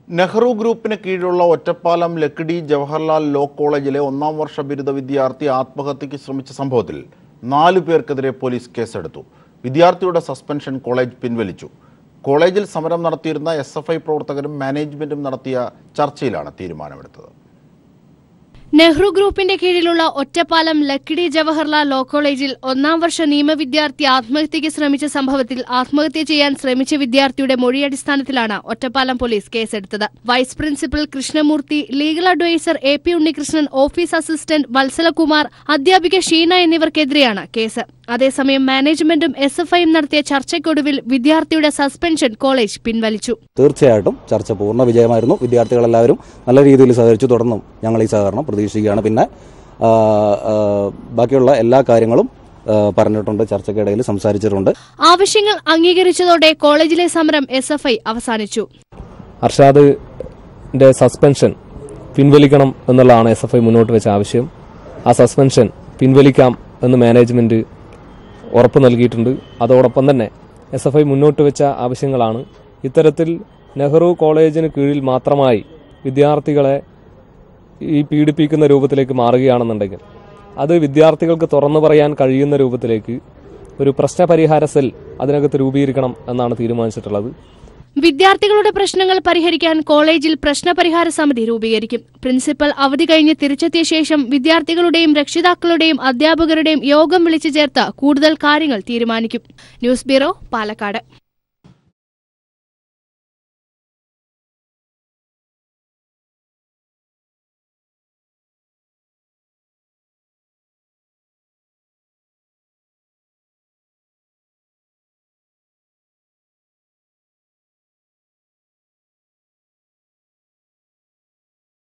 നെഹ്റു ഗ്രൂപ്പിന് കീഴിലുള്ള ഒറ്റപ്പാലം ലക്കിടി ജവഹർലാൽ ലോ കോളേജിലെ ഒന്നാം വർഷ ബിരുദ വിദ്യാർത്ഥി ആത്മഹത്യയ്ക്ക് ശ്രമിച്ച സംഭവത്തിൽ നാലു പേർക്കെതിരെ പോലീസ് കേസെടുത്തു വിദ്യാർത്ഥിയുടെ സസ്പെൻഷൻ കോളേജ് പിൻവലിച്ചു കോളേജിൽ സമരം നടത്തിയിരുന്ന എസ് എഫ് ഐ പ്രവർത്തകരും മാനേജ്മെന്റും നടത്തിയ ചർച്ചയിലാണ് തീരുമാനമെടുത്തത് നെഹ്റു ഗ്രൂപ്പിന്റെ കീഴിലുള്ള ഒറ്റപ്പാലം ലക്കിടി ജവഹർലാൽ ലോ കോളേജിൽ ഒന്നാം വർഷ നിയമ വിദ്യാർത്ഥി ആത്മഹത്യയ്ക്ക് ശ്രമിച്ച സംഭവത്തിൽ ആത്മഹത്യ ചെയ്യാൻ ശ്രമിച്ച വിദ്യാർത്ഥിയുടെ മൊഴിയടിസ്ഥാനത്തിലാണ് ഒറ്റപ്പാലം പോലീസ് കേസെടുത്തത് vice principal Krishnamoorthy legal adviser A P Unnikrishnan office assistant Valsalakumar അധ്യാപിക ഷീന എന്നിവർക്കെതിരെയാണ് കേസ് അതേസമയം മാനേജ്മെന്റും എസ് എഫ് ഐയും നടത്തിയ ചർച്ചയ്ക്കൊടുവിൽ വിദ്യാർത്ഥിയുടെ സസ്പെൻഷൻ കോളേജ് പിൻവലിച്ചു തീർച്ചയായിട്ടും ചർച്ച പൂർണ്ണ വിജയമായിരുന്നു വിദ്യാർത്ഥികളെല്ലാവരും നല്ല രീതിയിൽ സഹകരിച്ചു തുടർന്നും ഞങ്ങൾ ഈ സഹകരണം പ്രതീക്ഷിക്കുകയാണ് പിന്നെ ആ, ആ, ബാക്കിയുള്ള എല്ലാ കാര്യങ്ങളും ആ, പറഞ്ഞിട്ടുണ്ട് ചർച്ചയ്ക്കിടയിൽ സംസാരിച്ചിട്ടുണ്ട് ആവശ്യങ്ങൾ അംഗീകരിച്ചതോടെ കോളേജിലെ സമരം എസ് എഫ് ഐ അവസാനിച്ചു അർഷാദിന്റെ സസ്പെൻഷൻ പിൻവലിക്കണം എന്നുള്ളതാണ് എസ് എഫ് ഐ മുന്നോട്ട് വെച്ച ആവശ്യം ആ സസ്പെൻഷൻ പിൻവലിക്കാം എന്ന് മാനേജ്മെന്റ് ഉറപ്പ് നൽകിയിട്ടുണ്ട് അതോടൊപ്പം തന്നെ എസ് എഫ് ഐ മുന്നോട്ട് വെച്ച ആവശ്യങ്ങളാണ് ഇത്തരത്തിൽ നെഹ്റു കോളേജിന് കീഴിൽ മാത്രമായി വിദ്യാർത്ഥികളെ ഈ പീഡിപ്പിക്കുന്ന രൂപത്തിലേക്ക് മാറുകയാണെന്നുണ്ടെങ്കിൽ അത് വിദ്യാർത്ഥികൾക്ക് തുറന്നു പറയാൻ കഴിയുന്ന രൂപത്തിലേക്ക് ഒരു പ്രശ്നപരിഹാര സെൽ അതിനകത്ത് രൂപീകരിക്കണം എന്നാണ് തീരുമാനിച്ചിട്ടുള്ളത് വിദ്യാർത്ഥികളുടെ പ്രശ്നങ്ങൾ പരിഹരിക്കാൻ കോളേജിൽ പ്രശ്നപരിഹാര സമിതി രൂപീകരിക്കും പ്രിൻസിപ്പൽ അവധി കഴിഞ്ഞ് തിരിച്ചെത്തിയ ശേഷം വിദ്യാർത്ഥികളുടെയും രക്ഷിതാക്കളുടെയും അധ്യാപകരുടെയും യോഗം വിളിച്ചു ചേർത്ത് കൂടുതൽ കാര്യങ്ങൾ തീരുമാനിക്കും ന്യൂസ് ബ്യൂറോ പാലക്കാട്